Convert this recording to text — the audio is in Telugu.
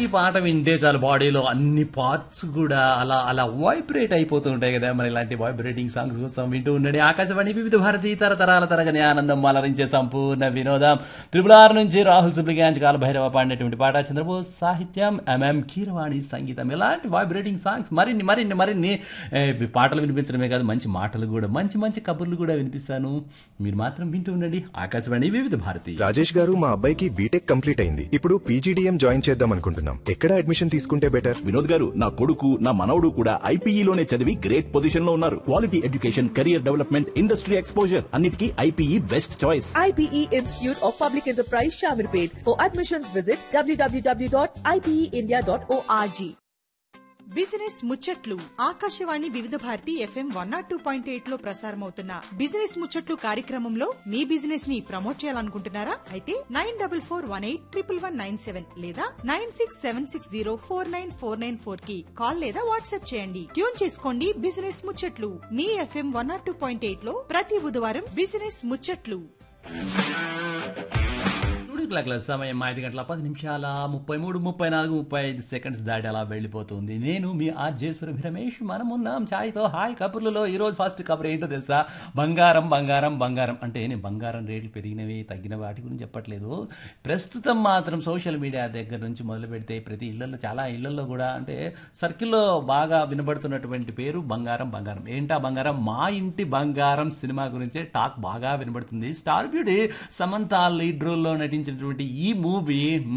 ఈ పాట వింటే చాలు బాడీలో అన్ని పార్ట్స్ కూడా అలా అలా వైబ్రేట్ అయిపోతూ ఉంటాయి కదా మరి ఇలాంటి వైబ్రేటింగ్ సాంగ్స్ కోసం వింటూ ఉండండి ఆకాశవాణి వివిధ భారతి తరతరాల తరగని ఆనందం మలరించే సంపూర్ణ వినోదం త్రిపుల ఆరు నుంచి రాహుల్ సుబ్లిగాంజ్ కాల భైరవ పాడినటువంటి పాట చంద్రబోస్ సాహిత్యం ఎంఎం కీరవాణి సంగీతం ఇలాంటి వైబ్రేటింగ్ సాంగ్స్ మరిన్ని మరిన్ని మరిన్ని ఏ, పాటలు వినిపించడమే కాదు మంచి మాటలు కూడా మంచి మంచి కబుర్లు కూడా వినిపిస్తాను మీరు మాత్రం వింటూ ఉండండి ఆకాశవాణి వివిధ భారతి రాజేష్ గారు మా అబ్బాయికి బీటెక్ కంప్లీట్ అయింది ఇప్పుడు పీజీడీఎం జాయిన్ చేద్దాం అనుకుంటున్నాం ఎక్కడ అడ్మిషన్ తీసుకుంటే బెటర్ వినోద్ గారు నా కొడుకు నా మనవడు కూడా ఐపీఈలోనే చదివి గ్రేట్ పొజిషన్ లో ఉన్నారు quality education career development industry exposure అన్నిటికీ IPE best choice IPE Institute of Public Enterprise Shamirpet. For admissions, visit www.ipeindia.org. Business ముచ్చట్లు Akashvani Vividh Bharati F M one nought two point eight లో ప్రసారమవుతున్న బిజినెస్ ముచ్చట్లు కార్యక్రమంలో మీ బిజినెస్ ని ప్రమోట్ చేయాలనుకుంటున్నారా అయితే nine double four one eight triple one nine seven లేదా nine six seven six zero four nine four nine four కి కాల్ లేదా వాట్సాప్ చేయండి ట్యూన్ చేసుకోండి బిజినెస్ ముచ్చట్లు మీ F M one nought two point eight లో ప్రతి బుధవారం బిజినెస్ ముచ్చట్లు స్టూడియో క్లాక్ల సమయం ఐదు గంటల పది నిమిషాల ముప్పై మూడు ముప్పై నాలుగు ముప్పై ఐదు సెకండ్స్ దాటి అలా వెళ్ళిపోతుంది నేను మీ ఆర్జే సురభి రమేష్ మనం ఉన్నాం ఛాయ్తో హాయ్ కబుర్లలో ఈ రోజు ఫస్ట్ కబుర్ ఏంటో తెలుసా బంగారం బంగారం బంగారం అంటే నేను బంగారం రేట్లు పెరిగినవి తగ్గిన వాటి గురించి చెప్పట్లేదు ప్రస్తుతం మాత్రం సోషల్ మీడియా దగ్గర నుంచి మొదలు పెడితే ప్రతి ఇళ్లలో చాలా ఇళ్లలో కూడా అంటే సర్కిల్లో బాగా వినబడుతున్నటువంటి పేరు బంగారం బంగారం ఏంటా బంగారం మా ఇంటి బంగారం సినిమా గురించే టాక్ బాగా వినబడుతుంది స్టార్ బ్యూటీ సమంత లీడ్ రోల్లో నటించినటువంటి ఈ మూవీ